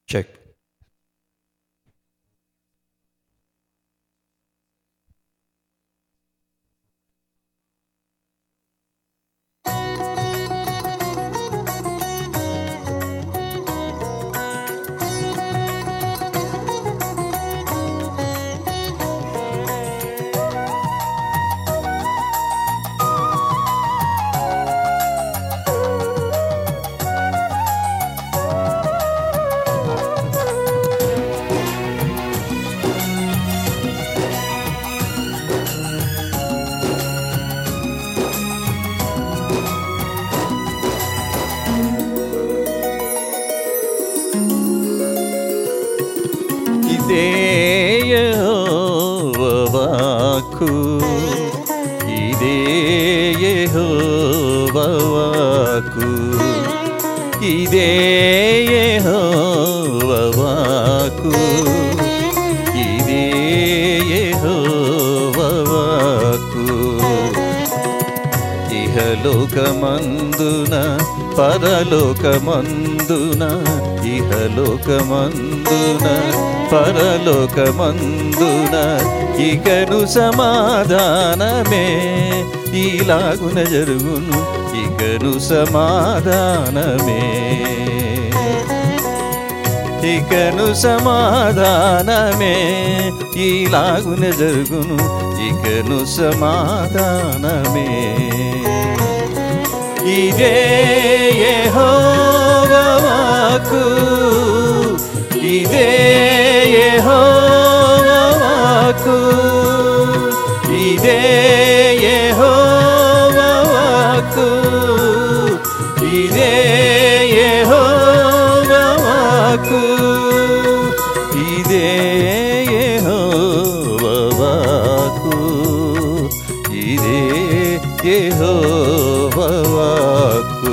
Check ఇదే యెహోవాకు ఇదే యెహోవాకు ఇదే యెహోవాకు ఇదే యెహోవాకు ఇహలోకమందున పరలోకమందున ఇహలోకమందున పరలోకమందున ఇకను సమాధానమే ఇలాగున జరుగును ఇకను సమాధానమే ఇకను సమాధానమే ఇలాగున జరుగును ఇకను సమాధానమే ఇదే యెహోవాకు ఇదే యెహోవాకు ఇదే యెహోవాకు ఇదే యెహోవాకు ఇదే యెహోవాకు ఇదే యెహోవాకు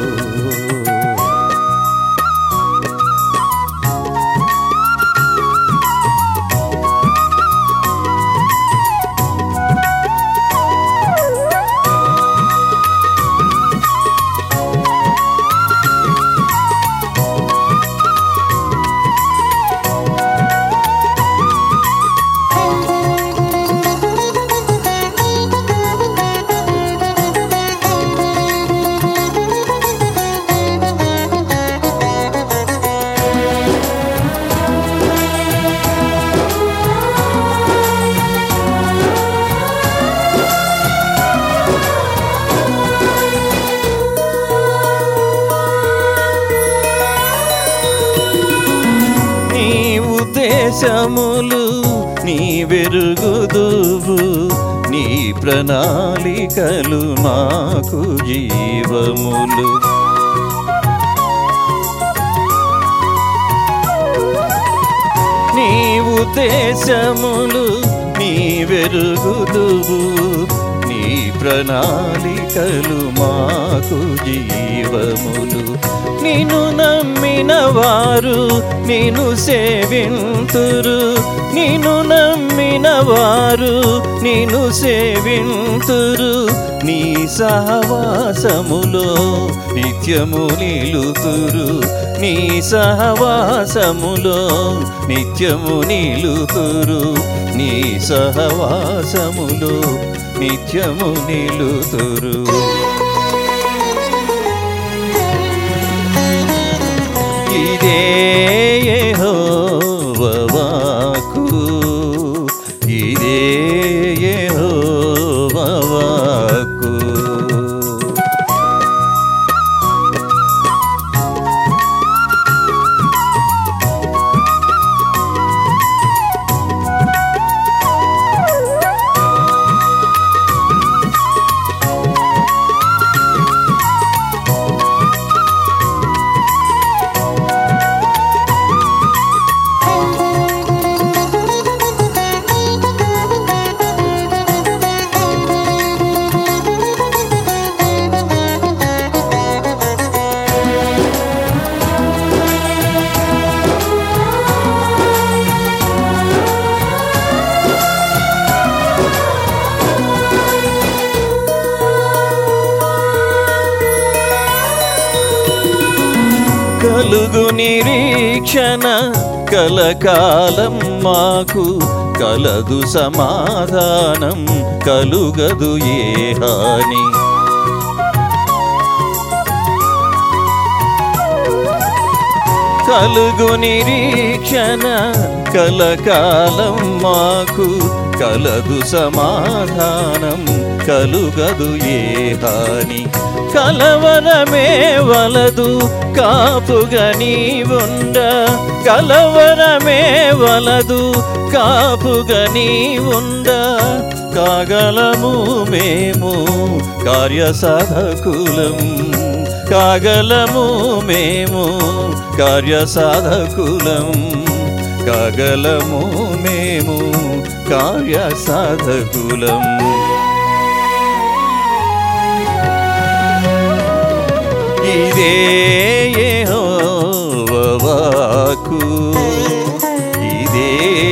నీ ఉద్దేశములు నీ వెరుగుదువు నీ ప్రణాళికలు మాకు జీవములు నీ ఉద్దేశములు నీ వెరుగుదువు నీ ప్రణాళికలు మాకు జీవములు నిన్ను నమ్మిన వారు నిన్ను సేవింతురు నిన్ను నమ్మిన వారు నిన్ను సేవింతురు నీ సహవాసములో నిత్యము నిలుతురు నీ సహవాసములో నిత్యము నిలుతురు నీ సహవాసములో నిత్యము నిలుతురు ఇదే యెహోవాకు ఇదే యెహోవాకు కలుగు నిరీక్షణ కలకాలం మాకు కలదు సమాధానం కలుగదు ఏ హాని కలుగు నిరీక్షణ కలకాలం మాకు కలదు సమాధానం కలుగదు ఏ హాని కలవరమే వలదు కాపుగా నీవుండ కలవరమే వలదు కాపుగా నీవుండ కాగలము మేము కార్యసాధకులం కాగలము మేము కార్యసాధకులం కాగలము మేము కార్యసాధకులం ఇదే యెహోవాకు ఇదే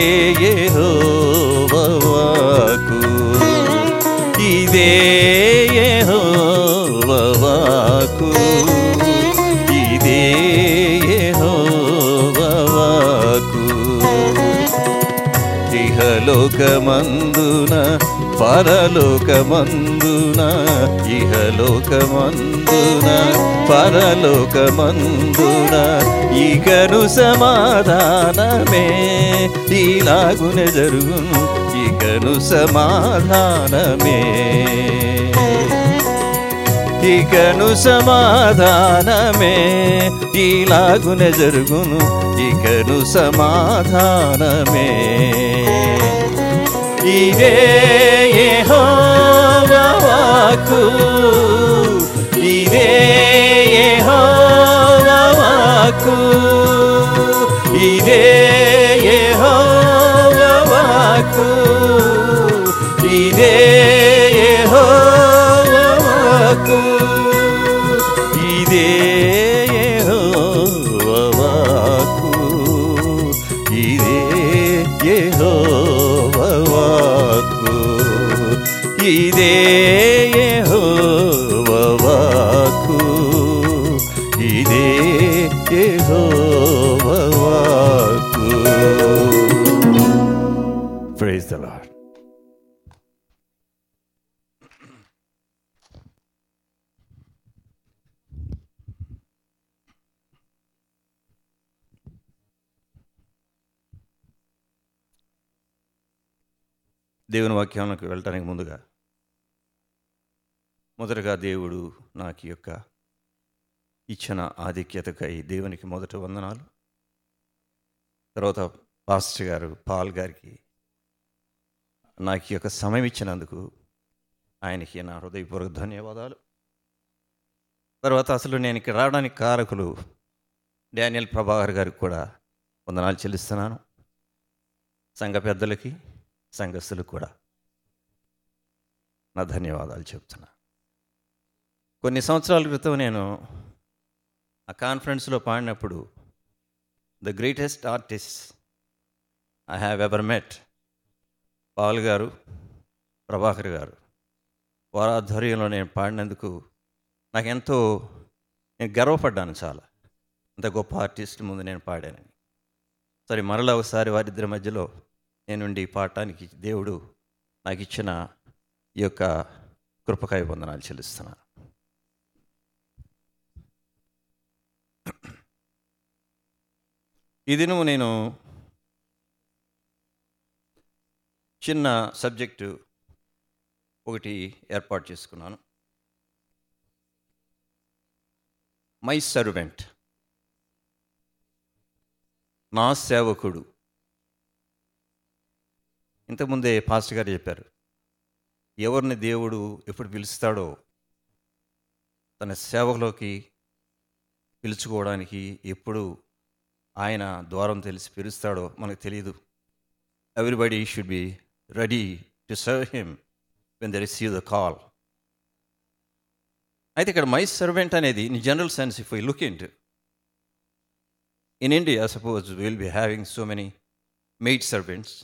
యెహోవాకు ఇదే యెహోవాకు ఇదే యెహోవాకు ఇహలోకమందున పరలోకమందున ఇహలోకమందున పరలోకమందున ఇకను సమాధానమే ఇలాగునే జరుగును ఇకను సమాధానమే ఇకను సమాధానమే ఇలాగున జరుగును ఇకను సమాధానమే ఇదే యెహోవాకు ఇదే యెహోవాకు ఇదే యెహోవాకు ఇదే యెహోవాకు ఇదే యెహోవాకు ఇదే యెహోవాకు ఇదే యెహోవాకు ఇదే యెహోవాకు ప్రైజ్ ద లార్డ్ దేవుని వాక్యానికి వెళ్ళటానికి ముందుగా మొదటగా దేవుడు నాకు ఈ యొక్క ఇచ్చిన ఆధిక్యతకై దేవునికి మొదట వందనాలు తర్వాత పాస్టర్ గారు పాల్ గారికి నాకు ఈ యొక్క సమయం ఇచ్చినందుకు ఆయనకి నా హృదయపూర్వక ధన్యవాదాలు తర్వాత అసలు నేను ఇక్కడ రావడానికి కారకులు డానియల్ ప్రభాకర్ గారికి కూడా వందనాలు చెల్లిస్తున్నాను సంఘ పెద్దలకి సంఘస్థులకు కూడా నా ధన్యవాదాలు చెప్తున్నా కొన్ని సంవత్సరాల క్రితం నేను ఆ కాన్ఫరెన్స్లో పాడినప్పుడు the greatest artist I have ever met Paul garu Prabhakar గారు వారి ఆధ్వర్యంలో నేను పాడినందుకు నాకు ఎంతో నేను గర్వపడ్డాను చాలా అంత గొప్ప ఆర్టిస్ట్ ముందు నేను పాడానని సరే మరలా ఒకసారి వారిద్దరి మధ్యలో నేనుండి పాడటానికి దేవుడు నాకు ఇచ్చిన ఈ యొక్క కృపకాయ వందనాలు చెల్లిస్తున్నాను ఈ దినము నేను చిన్న సబ్జెక్టు ఒకటి ఏర్పాటు చేసుకున్నాను మై సర్వెంట్ నా సేవకుడు ఇంతకుముందే పాస్టర్ గారు చెప్పారు ఎవరిని దేవుడు ఎప్పుడు పిలుస్తాడో తన సేవలోకి పిలుచుకోవడానికి ఎప్పుడు ఆయన ద్వారం తెలిసి పిలుస్తాడో మనకు తెలియదు everybody should be ready to serve him when the receive the call అయితే ఇక్కడ మై సర్వెంట్ అనేది in general sense if I look in in India suppose will be having so many maid servants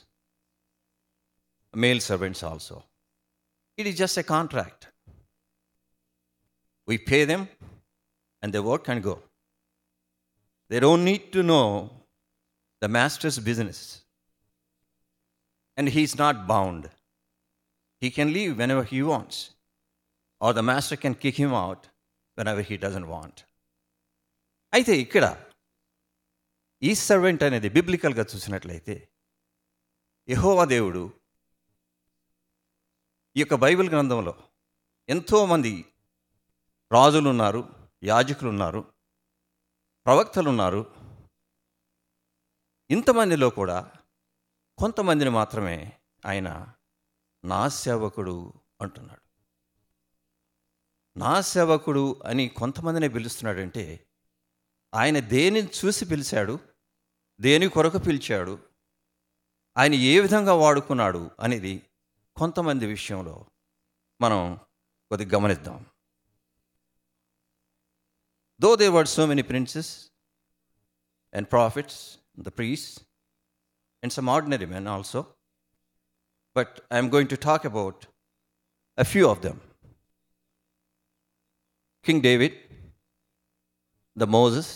male servants also. It is just a contract. We pay them and they work and go. They don't need to know the master's business. And he's not bound. He can leave whenever he wants, or the master can kick him out whenever he doesn't want. అయితే ఇక్కడ ఈ servant అనేది బిబ్లికల్గా చూసినట్లయితే యహోవా దేవుడు ఈ యొక్క Bible గ్రంథంలో ఎంతోమంది రాజులు ఉన్నారు యాజకులు ఉన్నారు ప్రవక్తలు ఉన్నారు ఇంతమందిలో కూడా కొంతమందిని మాత్రమే ఆయన నా సేవకుడు అంటున్నాడు నా సేవకుడు అని కొంతమందినే పిలుస్తున్నాడంటే ఆయన దేనిని చూసి పిలిచాడు దేని కొరకు పిలిచాడు ఆయన ఏ విధంగా వాడుకున్నాడు అనేది కొంతమంది విషయంలో మనం కొద్దిగా గమనిద్దాం though they were so many princes and prophets the priests and some ordinary men also but I'm going to talk about a few of them king David the Moses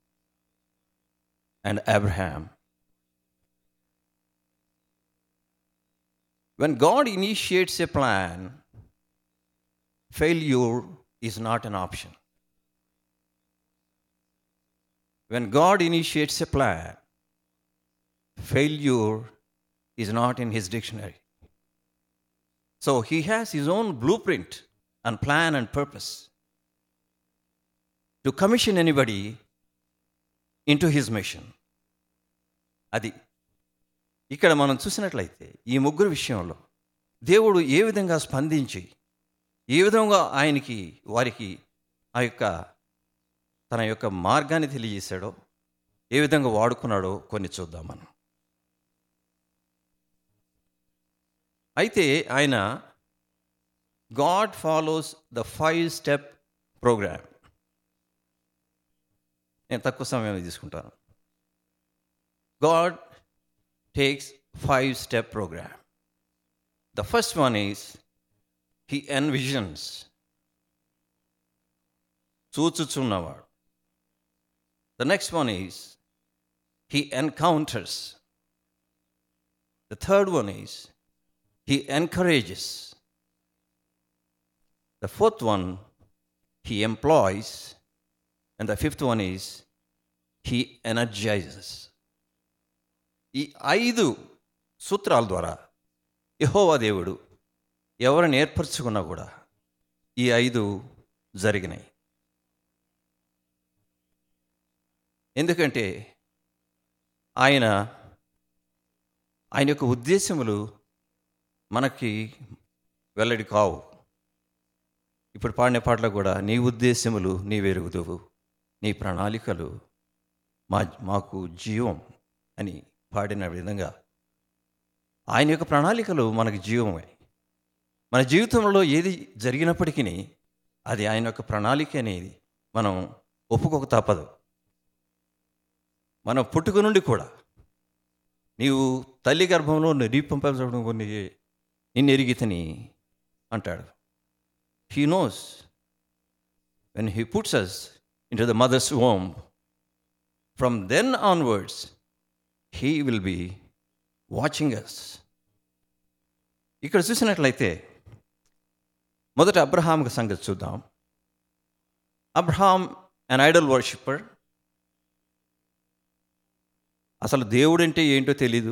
and Abraham. When God initiates a plan, failure is not an option. When God initiates a plan, failure is not in his dictionary. So he has his own blueprint and plan and purpose to commission anybody into his mission అది ఇక్కడ మనం చూసినట్లయితే ఈ ముగ్గురు విషయంలో దేవుడు ఏ విధంగా స్పందించి ఏ విధంగా ఆయనకి వారికి ఆ యొక్క తన యొక్క మార్గాన్ని తెలియజేశాడో ఏ విధంగా వాడుకున్నాడో కొన్ని చూద్దాం మనం అయితే ఆయన God follows the five step program నేను తక్కువ సమయం తీసుకుంటాను God takes five step program the first one is he envisions చూచుచున్నవాడు the next one is he encounters the third one is he encourages the fourth one he employees And the fifth one is he energizes. ఈ ఐదు సూత్రాల ద్వారా యహోవా దేవుడు ఎవరిని ఏర్పరచుకున్నా కూడా ఈ ఐదు జరిగినాయి ఎందుకంటే ఆయన ఆయన యొక్క ఉద్దేశములు మనకి వెల్లడి కావు ఇప్పుడు పాడిన పాటలో కూడా నీ ఉద్దేశములు నీ వెరుగుదువు నీ ప్రణాళికలు మా మాకు జీవం అని పాడిన విధంగా ఆయన యొక్క ప్రణాళికలు మనకు జీవమే మన జీవితంలో ఏది జరిగినప్పటికీ అది ఆయన యొక్క ప్రణాళిక అనేది మనం ఒప్పుకోక తప్పదు మనం పుట్టుక నుండి కూడా నీవు తల్లి గర్భంలో నిరీపింపడం కొన్ని నిన్ను ఎరిగితని అంటాడు he knows when he puts us into the mother's womb, from then onwards, He will be watching us. ఇక్కడ చూసినట్లయితే మొదట అబ్రహాంకి సంగతి చూద్దాం అబ్రహాం అన్ ఐడల్ వర్షిప్పర్ అసలు దేవుడంటే ఏంటో తెలీదు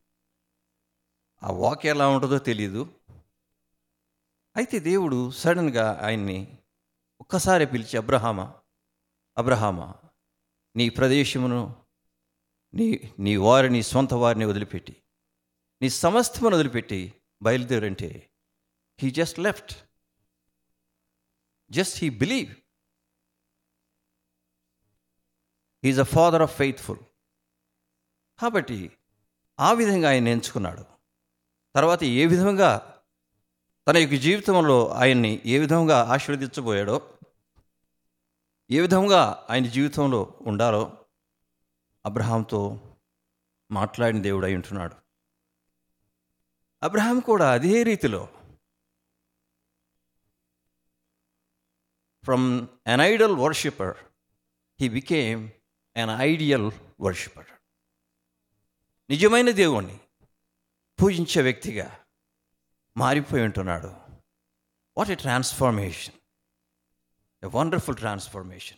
ఆ వాక్ ఎలా ఉంటుందో తెలీదు అయితే దేవుడు సడన్గా ఆయన్ని ఒక్కసారి పిలిచి అబ్రహామా అబ్రహామా నీ ప్రదేశమును నీ నీ వారిని సొంత వారిని వదిలిపెట్టి నీ సమస్తమును వదిలిపెట్టి బయలుదేరంటే he just left just he believe he's a father of faithful కాబట్టి ఆ విధంగా ఆయన ఎంచుకున్నాడు తర్వాత ఏ విధంగా తన యొక్క జీవితంలో ఆయన్ని ఏ విధంగా ఆశీర్వదించబోయాడో ఏ విధంగా ఆయన జీవితంలో ఉండాలో అబ్రహాంతో మాట్లాడిన దేవుడు అయి ఉంటున్నాడు అబ్రహాం కూడా అదే రీతిలో from an idol worshipper he became an ideal worshipper నిజమైన దేవుణ్ణి పూజించే వ్యక్తిగా మారిపోయి ఉంటున్నాడు what a transformation a wonderful transformation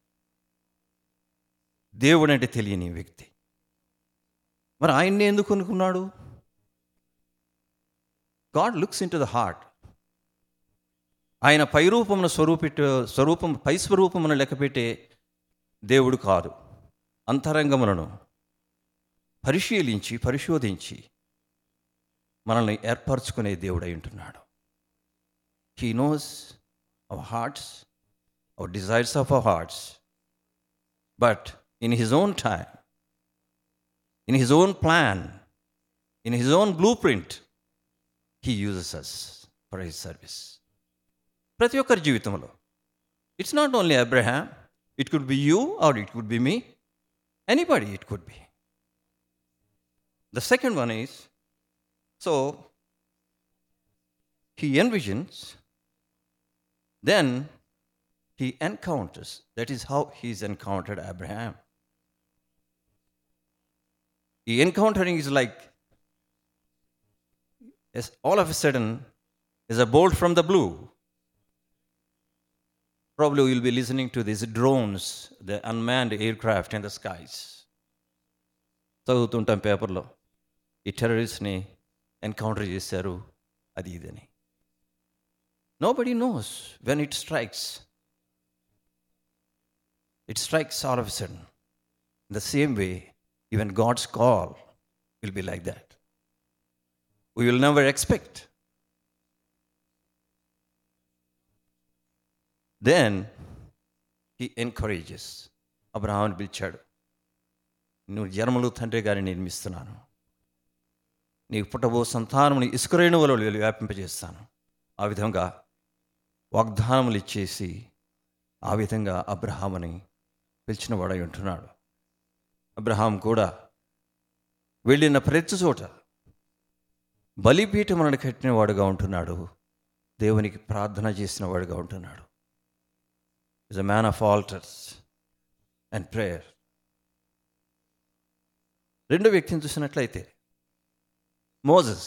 దేవుడు అంటే తెలియని వ్యక్తి మరి ఆయన్ని ఎందుకు అనుకున్నాడు God looks into the heart ఆయన పై రూపమును స్వరూపిట స్వరూపం పై స్వరూపమును లెక్కపెట్టే దేవుడు కాదు అంతరంగములను పరిశీలించి పరిశోధించి మనల్ని ఏర్పరచుకునే దేవుడై ఉంటున్నాడు he knows our hearts our desires of our hearts but in his own time in his own plan in his own blueprint he uses us for his service ప్రతి ఒక్కరి జీవితంలో it's not only Abraham it could be you or it could be me anybody it could be the second one is so he envisions, then he encounters. That is how he's encountered Abraham. The encountering is like, yes, all of a sudden, is a bolt from the blue. Probably you'll be listening to these drones, the unmanned aircraft in the skies. చదువుతుంటాం పేపర్లో ఈ టెర్రరిస్ట్ని encounter చేశారు అది ఇదని nobody knows when it strikes it strikes all of sudden in the same way even God's call will be like that we will never expect then he encourages అబ్రహాన్ని పిలిచాడు నువ్వు జన్మలు తండ్రి గారిని నిర్మిస్తున్నాను నీకు పుట్టబో సంతానముని ఇసుకరేణు వల్ల వ్యాపింపజేస్తాను ఆ విధంగా వాగ్దానములు ఇచ్చేసి ఆ విధంగా అబ్రహాముని పిలిచిన వాడై ఉంటున్నాడు అబ్రహాం కూడా వెళ్ళిన ప్రతి చోట బలిపీఠములను కట్టిన వాడుగా ఉంటున్నాడు దేవునికి ప్రార్థన చేసిన వాడుగా ఉంటున్నాడు is a man of altars and prayer రెండో వ్యక్తిని చూసినట్లయితే Moses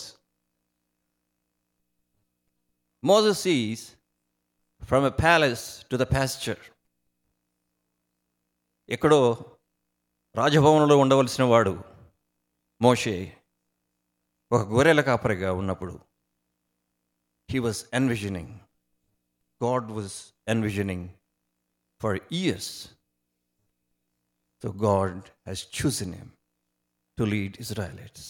Moses is from a palace to the pasture ఎక్కడో రాజభవనంలో ఉండవలసిన వాడు మోషే ఒక గొర్రెల కాపరిగా ఉన్నప్పుడు he was envisioning God was envisioning for years so God has chosen him to lead Israelites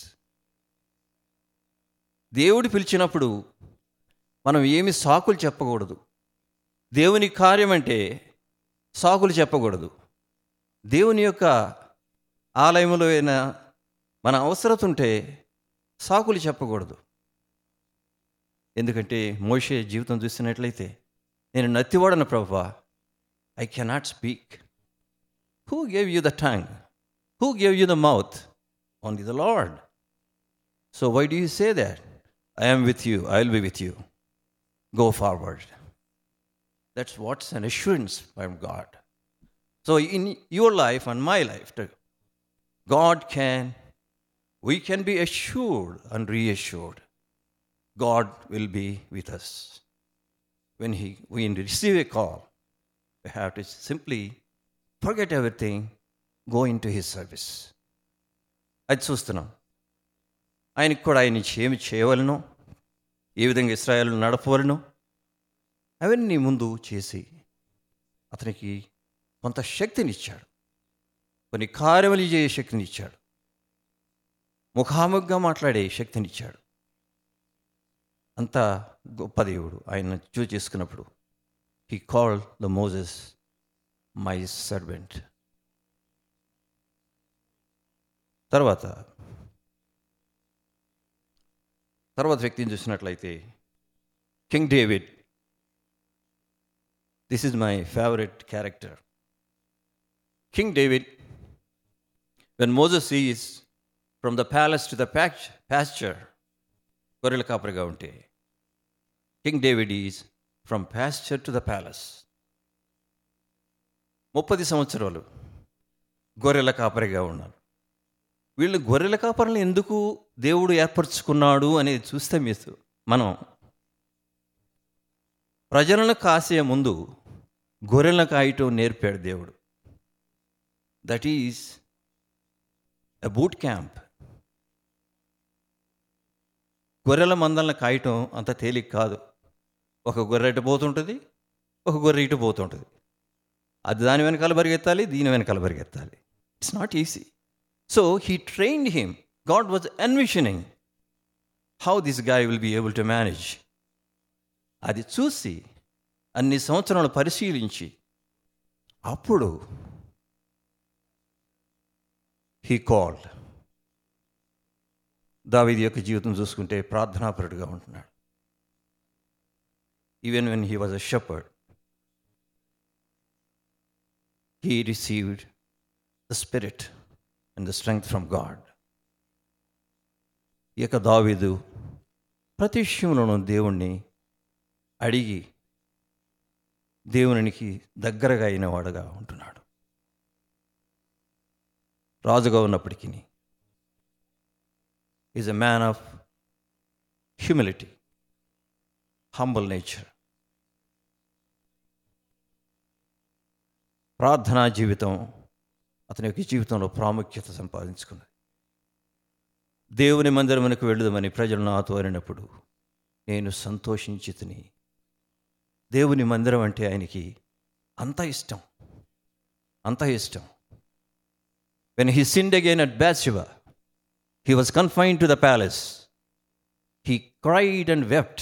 దేవుడు పిలిచినప్పుడు మనం ఏమి సాకులు చెప్పకూడదు దేవుని కార్యం అంటే సాకులు చెప్పకూడదు దేవుని యొక్క ఆలయంలో అయినా మన అవసరత ఉంటే సాకులు చెప్పకూడదు ఎందుకంటే మోషే జీవితం చూసినట్లయితే నేను నత్తివాడన ప్రభా I cannot speak who gave you the tongue who gave you the mouth only the Lord so why do you say that I am with you, I will be with you. Go forward. That's what's an assurance from God. So, in your life and my life, too, God can, we can be assured and reassured. God will be with us. When he, we receive a call, we have to simply forget everything, go into His service. అది చూస్తున్నాం ఆయనకు కూడా ఆయన ఏమి చేయవలను ఏ విధంగా Israel నడపవలను అవన్నీ ముందు చేసి అతనికి కొంత శక్తినిచ్చాడు కొన్ని కార్యములు చేసే శక్తినిచ్చాడు ముఖాముఖిగా మాట్లాడే శక్తినిచ్చాడు అంత గొప్ప దేవుడు ఆయన చూస్ చేసుకున్నప్పుడు he call the Moses my servant తర్వాత తర్వాత వ్యక్తిని చూసినట్లయితే king David this is my favourite character king David when Moses is from the palace to the patch pasture గొర్రెల కాపరిగా ఉంటే king David is from pasture to the palace ముప్పది సంవత్సరాలు గొర్రెల కాపరిగా ఉన్నారు వీళ్ళు గొర్రెల కాపరిని ఎందుకు దేవుడు ఏర్పరచుకున్నాడు అనేది చూస్తే మీరు మనం ప్రజలను కాసే ముందు గొర్రెలను కాయటం నేర్పాడు దేవుడు that is a boot camp గొర్రెల మందలను కాయటం అంత తేలిక కాదు ఒక గొర్రె ఇటు పోతుంటుంది ఒక గొర్రె ఇటు పోతుంటుంది అది దాని వెనకాల పరిగెత్తాలి దీని వెనకాల పరిగెత్తాలి it's not easy so he trained him God was envisioning how this guy will be able to manage అది చూసి అన్ని సంవత్సరాలు పరిశీలించి అప్పుడు హీ కాల్డ్ దావిది యొక్క జీవితం చూసుకుంటే ప్రార్థనాపరుడుగా ఉంటున్నాడు even when he was a shepherd he received the spirit and the strength from God ఈ యొక్క దావీదు ప్రతి విషయంలోనూ దేవుణ్ణి అడిగి దేవునికి దగ్గరగా అయిన వాడుగా ఉంటున్నాడు రాజుగా ఉన్నప్పటికీ is a man of humility humble nature ప్రార్థనా జీవితం అతని యొక్క జీవితంలో ప్రాముఖ్యత సంపాదించుకున్నది దేవుని మందిరమునకు వెళ్ళుదామని ప్రజలు నాతో అనినప్పుడు నేను సంతోషించి తిని దేవుని మందిరం అంటే ఆయనకి అంత ఇష్టం అంత ఇష్టం when he sinned again at Bathsheba he was confined to the palace he cried and wept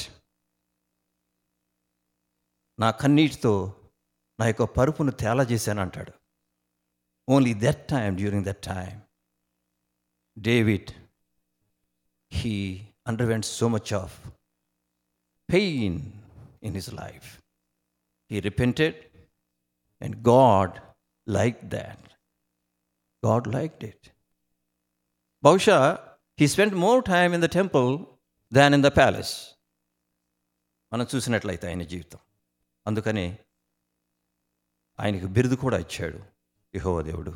నా కన్నీటితో నా యొక్క పరుపును తేలా చేశాను అంటాడు only that time during that time David he underwent so much of pain in his life he repented and God like that God like it బహుశా he spend more time in the temple than in the palace మనం చూసినట్లయితే ఆయన జీవితం అందుకని ఆయనకు బిరుదు కూడా ఇచ్చాడు యహోవ దేవుడు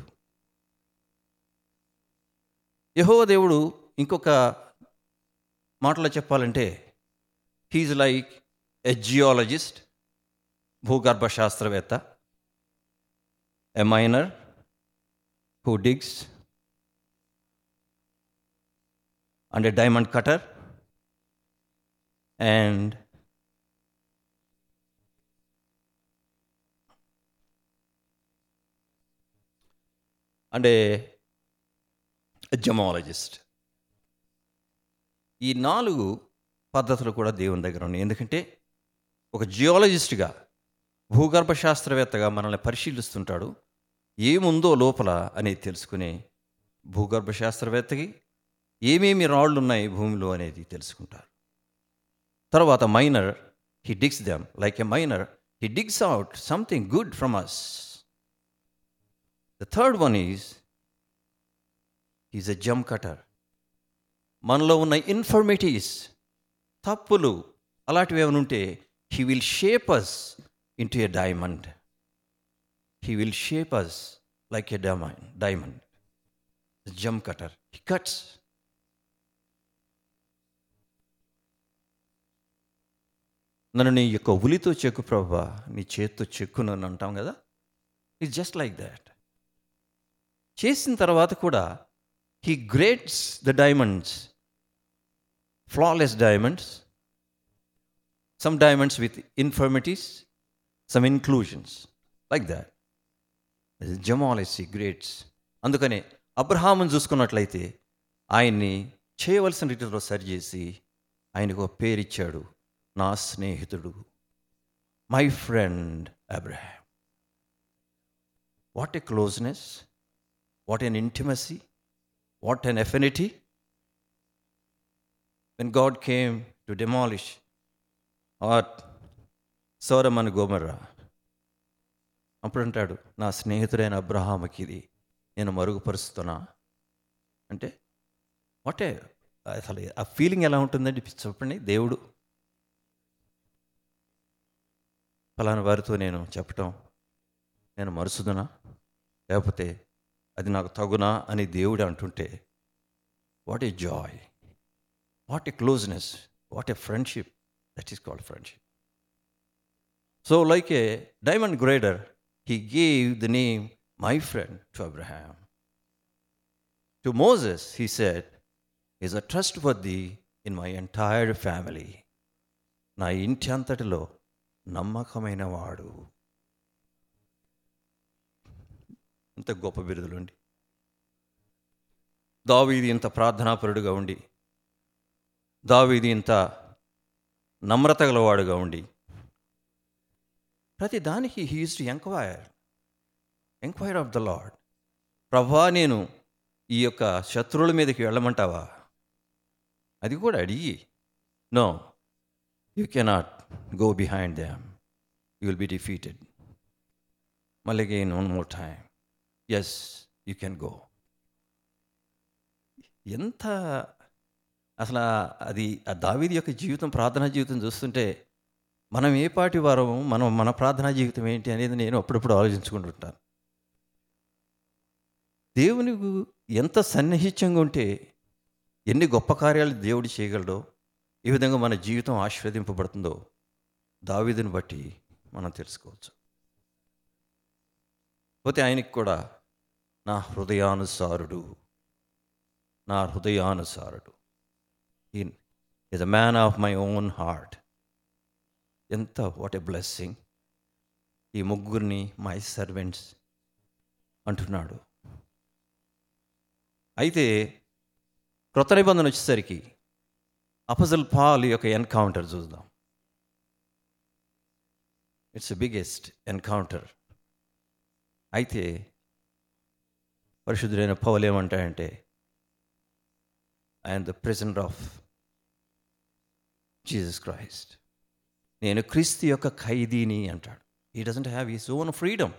యహోవ దేవుడు ఇంకొక మాటలో చెప్పాలంటే హీజ్ లైక్ ఎ జియాలజిస్ట్ భూగర్భ శాస్త్రవేత్త a miner who digs and a diamond cutter and అంటే జమాలజిస్ట్ ఈ నాలుగు పద్ధతులు కూడా దేవుని దగ్గర ఉన్నాయి ఎందుకంటే ఒక జియాలజిస్ట్గా భూగర్భ శాస్త్రవేత్తగా మనల్ని పరిశీలిస్తుంటాడు ఏముందో లోపల అనేది తెలుసుకునే భూగర్భ శాస్త్రవేత్తకి ఏమేమి రాళ్ళు ఉన్నాయి భూమిలో అనేది తెలుసుకుంటారు తర్వాత miner he digs them like a miner he digs out something good from us the third one is is a gem cutter మనలో ఉన్న ఇన్ఫర్మిటీస్ తప్పులు అలాంటివి ఏమైనా ఉంటే he will shape us into a diamond he will shape us like a diamond diamond gem cutter he cuts నన్ను నీ యొక్క ఉలితో చెక్కు ప్రభా నీ చేత్తో చెక్కు నన్ను అంటాం కదా ఇట్స్ జస్ట్ లైక్ దాట్ చేసిన తర్వాత కూడా he grades the diamonds flawless diamonds some diamonds with infirmities some inclusions like that gemology grades అందుకనే అబ్రహామును చూసుకున్నట్లయితే ఆయన్ని చేయవలసిన రీతిలో సరిచేసి ఆయనకు ఒక పేరు ఇచ్చాడు నా స్నేహితుడు my friend Abraham what a closeness what an intimacy what an affinity when God came to demolish or Sodom అని గోమర్రా అప్పుడు అంటాడు నా స్నేహితుడైన అబ్రహాముకి ఇది నేను మరుగుపరుస్తున్నా అంటే వాటే అసలు ఆ ఫీలింగ్ ఎలా ఉంటుందండి చెప్పండి దేవుడు ఫలానా వారితో నేను చెప్పటం నేను మరుసుదునా లేకపోతే అది నాకు తగునా అని దేవుడు అంటుంటే what a joy what a closeness what a friendship that is called friendship so like a diamond grader he gave the name my friend to Abraham to Moses he said is a trust for the in my entire family నా ఇంటి అంతటిలో నమ్మకమైన వాడు ఇంత గొప్ప బిరుదులుండి దావీది ఇంత ప్రార్థనాపరుడుగా ఉండి దావీది ఇంత నమ్రత గలవాడుగా ఉండి ప్రతి దానికి he's to enquire enquire of the Lord ప్రభా నేను ఈ యొక్క శత్రువుల మీదకి వెళ్ళమంటావా అది కూడా అడిగి no you cannot go behind them you will be defeated మళ్ళీ again one more time yes you can go ఎంత అసలు అది ఆ దావీది యొక్క జీవితం ప్రార్థనా జీవితం చూస్తుంటే మనం ఏ పాటి వారము మనం మన ప్రార్థనా జీవితం ఏంటి అనేది నేను అప్పుడప్పుడు ఆలోచించుకుంటుంటాను దేవుని ఎంత సన్నిహిత్యంగా ఉంటే ఎన్ని గొప్ప కార్యాలు దేవుడు చేయగలడో ఏ విధంగా మన జీవితం ఆశీర్వదింపబడుతుందో దావీదుని బట్టి మనం తెలుసుకోవచ్చు పోతే ఆయనకి కూడా నా హృదయానుసారుడు నా హృదయానుసారుడు ఈ is a man of my own heart ఎంత వాట్ ఎ బ్లెస్సింగ్ ఈ ముగ్గురిని మై సర్వెంట్స్ అంటున్నాడు అయితే క్రొత్త నిబంధన వచ్చేసరికి అపజల్ పాల్ యొక్క ఎన్కౌంటర్ చూద్దాం ఇట్స్ బిగ్గెస్ట్ ఎన్కౌంటర్ అయితే పరిశుద్ధుడైన పౌలు ఏమంటాడంటే I'm the president of Jesus Christ నేను క్రీస్తు యొక్క ఖైదీని అంటాడు ఈ doesn't have is own freedom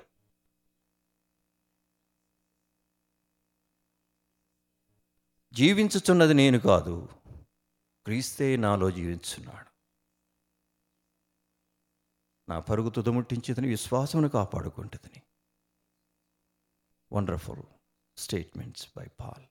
జీవించుచున్నది నేను కాదు క్రీస్తే నాలో జీవించున్నాడు నా పరుగు తుదముట్టించేదని విశ్వాసమును కాపాడుకుంటుందని వండర్ఫుల్ స్టేట్మెంట్స్ బై పాల్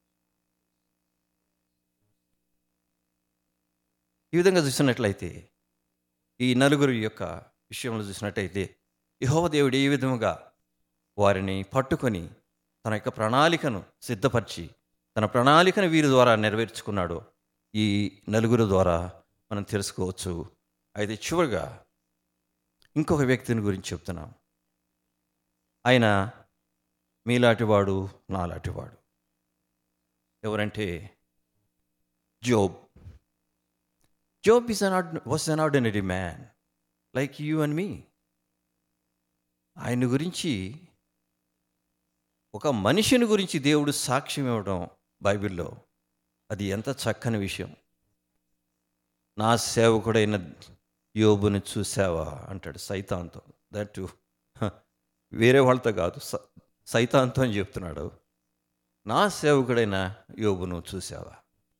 ఈ విధంగా చూసినట్లయితే ఈ నలుగురు యొక్క విషయంలో చూసినట్టయితే యహోవ దేవుడు ఏ విధముగా వారిని పట్టుకొని తన యొక్క ప్రణాళికను సిద్ధపరిచి తన ప్రణాళికను వీరి ద్వారా నెరవేర్చుకున్నాడో ఈ నలుగురు ద్వారా మనం తెలుసుకోవచ్చు అయితే చివరిగా ఇంకొక వ్యక్తిని గురించి చెప్తున్నాం ఆయన మీలాంటివాడు నాలాంటివాడు ఎవరంటే Job Job is an was an ordinary man like you and me ఆయన గురించి ఒక మనిషిని గురించి దేవుడు సాక్ష్యం ఇవ్వడం బైబిల్లో అది ఎంత చక్కని విషయం నా సేవకుడైన యోబుని చూసావా అంటాడు సైతాంతో దట్ వేరే వాళ్ళతో కాదు స- సైతాంతో అని చెప్తున్నాడు నా సేవకుడైన యోబును చూసావా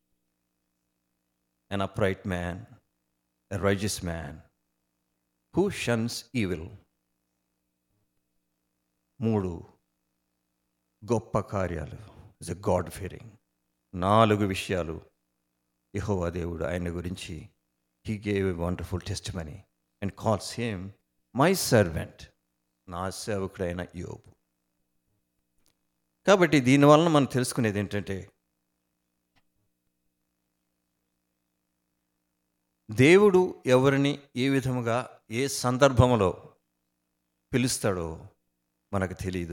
an upright man, a righteous man, who shuns evil. మూడు గొప్ప కార్యాలు ఇస్ ఎ గాడ్ ఫియరింగ్ నాలుగు విషయాలు యెహోవా దేవుడు ఆయన గురించి he gave a wonderful testimony and calls him my servant నా సేవకుడైన యోబు కాబట్టి దీనివలన మనం తెలుసుకునేది ఏంటంటే దేవుడు ఎవరిని ఏ విధముగా ఏ సందర్భంలో పిలుస్తాడో మనకు తెలియదు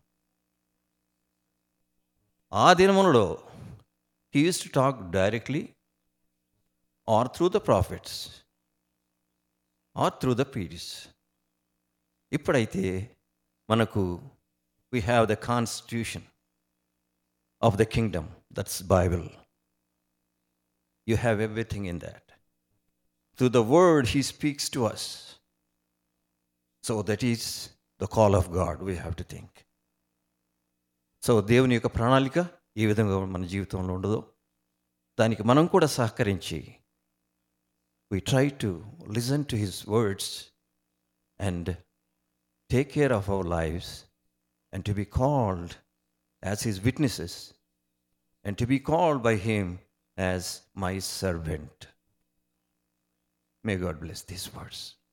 ఆ దినములలో he use to talk directly or through the prophets or through the పీడిస్ ఇప్పుడైతే మనకు we have the constitution of the kingdom that's Bible you have everything in that through the word he speaks to us. So that is the call of God, we have to think. So దేవుని యొక్క ప్రణాళిక ఏ విధంగా మన జీవితంలో ఉండదో దానికి మనం కూడా సహకరించి we try to listen to his words and take care of our lives and to be called as his witnesses and to be called by him as my servant. May God bless these words.